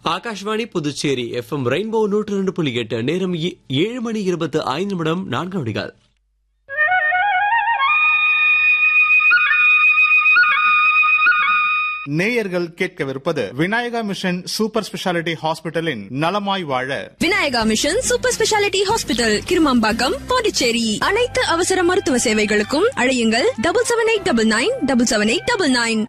Akashvani Puducherry FM rainbow நூற்று ரெண்டு புள்ளி எட்டு நேரம் ஏ- ஏழு மணி இருபத்து ஐந்து நிமிடம் நான்கு நொடிகள் நேயர்கள் கேட்கவிருப்பது விநாயகா மிஷன் சூப்பர் ஸ்பெஷாலிட்டி ஹாஸ்பிட்டலின் நலமாய் வாழ Vinayaka mission super speciality hospital Kirumampakkam Pondicherry அனைத்து அவசர மருத்துவ சேவைகளுக்கும் அழையுங்கள் double seven eight double nine double seven eight double nine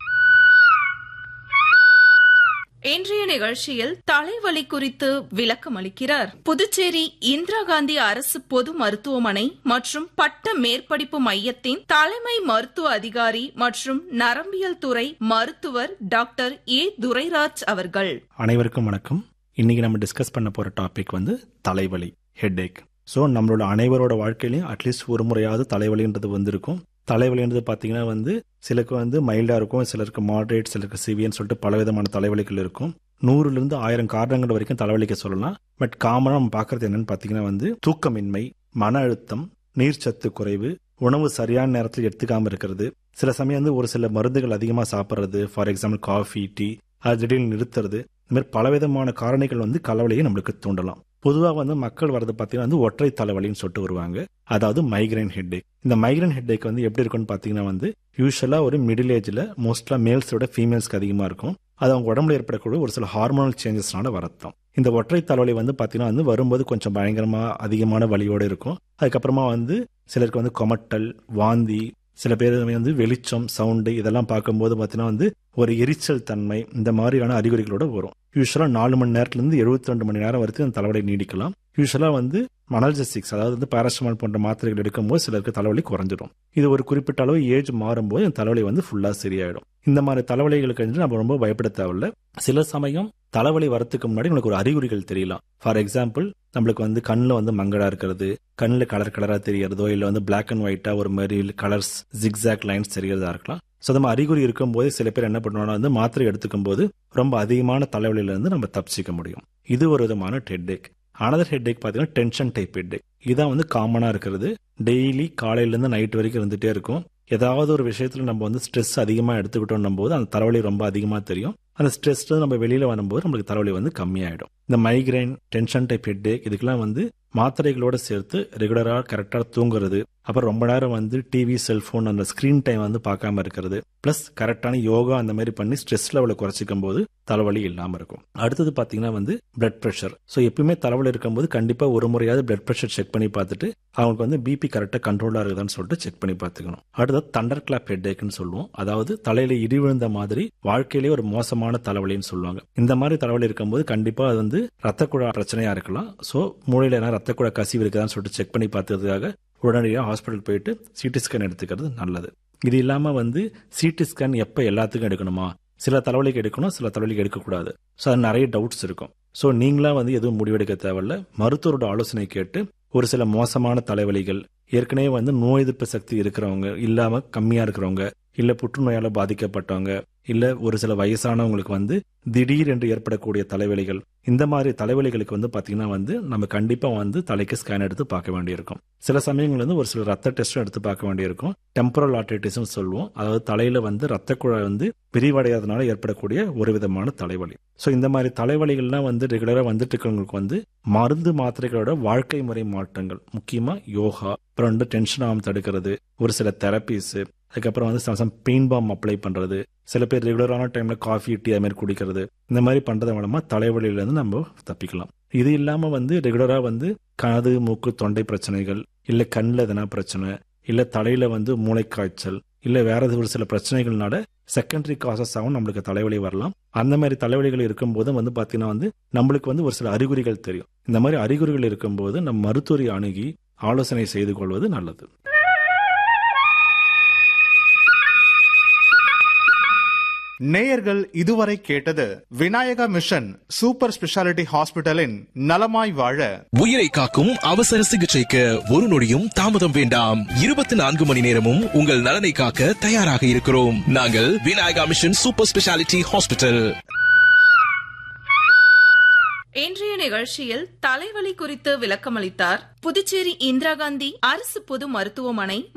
இன்றைய நிகழ்ச்சியில் தலைவலி குறித்து விளக்கம் அளிக்கிறார் புதுச்சேரி இந்திரா காந்தி அரசு பொது மருத்துவமனை மற்றும் பட்ட மேற்படிப்பு மையத்தின் தலைமை மருத்துவ அதிகாரி மற்றும் நரம்பியல் துறை மருத்துவர் டாக்டர் ஏ துரைராஜ் அவர்கள் அனைவருக்கும் வணக்கம் இன்னைக்கு நம்ம டிஸ்கஸ் பண்ண போற டாபிக் வந்து தலைவலி ஹெட்ஏக் ஸோ நம்மளோட அனைவரோட வாழ்க்கையிலையும் அட்லீஸ்ட் ஒரு முறையாவது தலைவலின்றது வந்திருக்கும் தலைவலின்றது பார்த்தீங்கன்னா வந்து சிலருக்கு வந்து மைல்டாக இருக்கும் சிலருக்கு மாடரேட் சிலருக்கு சிவியன்னு சொல்லிட்டு பல விதமான தலைவலிகள் இருக்கும் நூறுலேருந்து ஆயிரம் காரணங்கள் வரைக்கும் தலைவலிக்க சொல்லலாம் பட் காமனாக நம்ம பார்க்கறது என்னன்னு பார்த்தீங்கன்னா வந்து தூக்கமின்மை மன அழுத்தம் நீர்ச்சத்து குறைவு உணவு சரியான நேரத்தில் எடுத்துக்காம இருக்கிறது சில சமயம் வந்து ஒரு சில மருந்துகள் அதிகமாக சாப்பிட்றது ஃபார் எக்ஸாம்பிள் காஃபி டீ அது திடீர்னு நிறுத்துறது இந்த மாதிரி பலவிதமான காரணிகள் வந்து தலைவலியை நம்மளுக்கு தூண்டலாம் பொதுவாக வந்து மக்கள் வரது பார்த்தீங்கன்னா வந்து ஒற்றை தலைவலின்னு சொல்லிட்டு வருவாங்க அதாவது மைக்ரைன் ஹெட்டேக் இந்த மைக்ரைன் ஹெட்டேக் வந்து எப்படி இருக்கும்னு பார்த்தீங்கன்னா வந்து யூஸ்வலாக ஒரு மிடில் ஏஜில் மோஸ்ட்லாக மேல்ஸோட ஃபீமேல்ஸ்க்கு அதிகமாக இருக்கும் அது அவங்க உடம்புல ஏற்படக்கூடிய ஒரு சில ஹார்மோனல் சேஞ்சஸ்னால வரத்தான் இந்த ஒற்றை தலைவலி வந்து பார்த்தீங்கன்னா வந்து வரும்போது கொஞ்சம் பயங்கரமாக அதிகமான வலியோடு இருக்கும் அதுக்கப்புறமா வந்து சிலருக்கு வந்து கொமட்டல் வாந்தி சில பேர் வந்து வெளிச்சம் சவுண்டு இதெல்லாம் பார்க்கும்போது பார்த்தீங்கன்னா வந்து ஒரு எரிச்சல் தன்மை இந்த மாதிரியான அறிகுறிகளோட வரும் யூஸ்வலாக நாலு மணி நேரத்துலேருந்து எழுபத்தி ரெண்டு மணி நேரம் வரைக்கும் அந்த தலைவலி நீடிக்கலாம் யூஸ்வலாக வந்து மனல்ஜெசிக்ஸ் அதாவது வந்து பாராசிட்டமால் போன்ற மாத்திரைகள் எடுக்கும்போது சிலருக்கு தலைவலி குறைஞ்சிடும் இது ஒரு குறிப்பிட்ட அளவு ஏஜ் மாறும்போது அந்த தலைவலி வந்து ஃபுல்லாக சரியாயிடும் இந்த மாதிரி தலைவலிகளுக்கு வந்து நம்ம ரொம்ப பயப்பட தேவையில்ல சில சமயம் தலைவலி வரத்துக்கு முன்னாடி நம்மளுக்கு ஒரு அறிகுறிகள் தெரியலாம் ஃபார் எக்ஸாம்பிள் நம்மளுக்கு வந்து கண்ணில் வந்து மங்கடா இருக்கிறது கண்ணில் கலர் கலராக தெரியறதோ இல்லை வந்து பிளாக் அண்ட் ஒயிட்டாக ஒரு மாதிரி கலர்ஸ் ஜிக்ஸாக் லைன்ஸ் தெரியறதா இருக்கலாம் ஸோ நம்ம அறிகுறி இருக்கும்போது சில பேர் என்ன பண்ணுவாங்கன்னா வந்து மாத்திரை எடுத்துக்கும் போது ரொம்ப அதிகமான தலைவலியிலிருந்து நம்ம தப்பிச்சிக்க முடியும் இது ஒரு விதமான ஹெட்டேக் அனதர் ஹெட்டேக் பார்த்தீங்கன்னா டென்ஷன் டைப் ஹெட்டேக் இதான் வந்து காமனாக இருக்கிறது டெய்லி காலையிலேருந்து நைட் வரைக்கும் இருந்துகிட்டே இருக்கும் ஏதாவது ஒரு விஷயத்தில் நம்ம வந்து ஸ்ட்ரெஸ் அதிகமாக எடுத்துக்கிட்டோம் போது அந்த தலைவலி ரொம்ப அதிகமாக தெரியும் அந்த ஸ்ட்ரெஸ் நம்ம வெளியில் வரும்போது நம்மளுக்கு தலைவலி வந்து கம்மியாயிடும் இந்த மைக்ரைன் டென்ஷன் டைப் ஹெட்டேக் இதுக்கெல்லாம் வந்து மாத்திரைகளோட சேர்த்து ரெகுலராக கரெக்டாக தூங்குறது அப்புறம் ரொம்ப நேரம் வந்து டிவி செல்போன் அந்த ஸ்கிரீன் டைம் வந்து பார்க்காம இருக்கிறது ப்ளஸ் கரெக்டான யோகா அந்த மாதிரி பண்ணி ஸ்ட்ரெஸ் லெவலை குறைச்சிக்கும் போது தலைவலி இல்லாமல் இருக்கும் அடுத்தது பார்த்தீங்கன்னா வந்து பிளட் ப்ரெஷர் ஸோ எப்பயுமே தலைவலி இருக்கும்போது கண்டிப்பாக ஒரு முறையாவது பிளட் ப்ரெஷர் செக் பண்ணி பார்த்துட்டு அவங்களுக்கு வந்து பிபி கரெக்டாக கண்ட்ரோலாக இருக்குதான்னு சொல்லிட்டு செக் பண்ணி பார்த்துக்கணும் அடுத்தது தண்டர் கிளாப் ஹெட்டேக்னு சொல்லுவோம் அதாவது தலையில இடி விழுந்த மாதிரி வாழ்க்கையிலேயே ஒரு மோசமான தலைவலின்னு சொல்லுவாங்க இந்த மாதிரி தலைவலி இருக்கும்போது கண்டிப்பாக அது வந்து ரத்த குழா பிரச்சனையா இருக்கலாம் ஸோ மூளையில என்ன ரத்த குழா கசிவு இருக்குதான்னு சொல்லிட்டு செக் பண்ணி பார்த்ததுக்காக உடனடியாக ஹாஸ்பிட்டல் போயிட்டு சிடி ஸ்கேன் எடுத்துக்கிறது நல்லது இது இல்லாமல் வந்து சிடி ஸ்கேன் எப்போ எல்லாத்துக்கும் எடுக்கணுமா சில தலைவலிக்கு எடுக்கணும் சில தலைவலிக்கு எடுக்கக்கூடாது ஸோ அது நிறைய டவுட்ஸ் இருக்கும் ஸோ நீங்களா வந்து எதுவும் முடிவெடுக்க தேவையில்ல மருத்துவரோட ஆலோசனை கேட்டு ஒரு சில மோசமான தலைவலிகள் ஏற்கனவே வந்து நோய் எதிர்ப்பு சக்தி இருக்கிறவங்க இல்லாம கம்மியா இருக்கிறவங்க இல்ல புற்றுநோயால பாதிக்கப்பட்டவங்க இல்ல ஒரு சில வயசானவங்களுக்கு வந்து திடீர் என்று ஏற்படக்கூடிய தலைவலிகள் இந்த மாதிரி தலைவலிகளுக்கு வந்து பாத்தீங்கன்னா வந்து நம்ம கண்டிப்பா வந்து தலைக்கு ஸ்கேன் எடுத்து பார்க்க வேண்டியிருக்கும் சில சமயங்கள் வந்து ஒரு சில ரத்த டெஸ்டும் எடுத்து பார்க்க வேண்டியிருக்கும் டெம்பரல் ஆர்டிட்டிஸ்னு சொல்லுவோம் அதாவது தலையில வந்து ரத்த குழாய் வந்து விரிவடையாதனால ஏற்படக்கூடிய ஒரு விதமான தலைவலி ஸோ இந்த மாதிரி தலைவலிகள்லாம் வந்து ரெகுலராக வந்துட்டு இருக்கிறவங்களுக்கு வந்து மருந்து மாத்திரைகளோட வாழ்க்கை முறை மாற்றங்கள் முக்கியமாக யோகா அப்புறம் வந்து டென்ஷன் ஆகாம தடுக்கிறது ஒரு சில தெரப்பீஸ் அதுக்கப்புறம் வந்து சம் பெயின் பாம் அப்ளை பண்ணுறது சில பேர் ரெகுலரான டைமில் காஃபி டீ அது மாதிரி குடிக்கிறது இந்த மாதிரி பண்ணுறது மூலமாக தலைவலியிலேருந்து நம்ம தப்பிக்கலாம் இது இல்லாமல் வந்து ரெகுலராக வந்து காது மூக்கு தொண்டை பிரச்சனைகள் இல்லை கண்ணில் எதனா பிரச்சனை இல்லை தலையில் வந்து மூளைக்காய்ச்சல் இல்லை வேற ஏதாவது ஒரு சில பிரச்சனைகள்னால செகண்டரி காசஸ் ஆகும் நம்மளுக்கு தலைவலி வரலாம் அந்த மாதிரி தலைவலிகள் இருக்கும்போது வந்து பார்த்தீங்கன்னா வந்து நம்மளுக்கு வந்து ஒரு சில அறிகுறிகள் தெரியும் இந்த மாதிரி அறிகுறிகள் இருக்கும்போது நம்ம மருத்துவரை அணுகி ஆலோசனை செய்து கொள்வது நல்லது நேயர்கள் இதுவரை கேட்டது விநாயகா மிஷன் சூப்பர் ஸ்பெஷாலிட்டி ஹாஸ்பிட்டலின் நலமாய் வாழ உயிரை காக்கும் அவசர சிகிச்சைக்கு ஒரு நொடியும் தாமதம் வேண்டாம் இருபத்தி நான்கு மணி நேரமும் உங்கள் நலனை காக்க தயாராக இருக்கிறோம் நாங்கள் Vinayaka mission super speciality hospital இன்றைய நிகழ்ச்சியில் தலைவலி குறித்து விளக்கமளித்தார் புதுச்சேரி இந்திரா காந்தி அரசு பொது மருத்துவமனை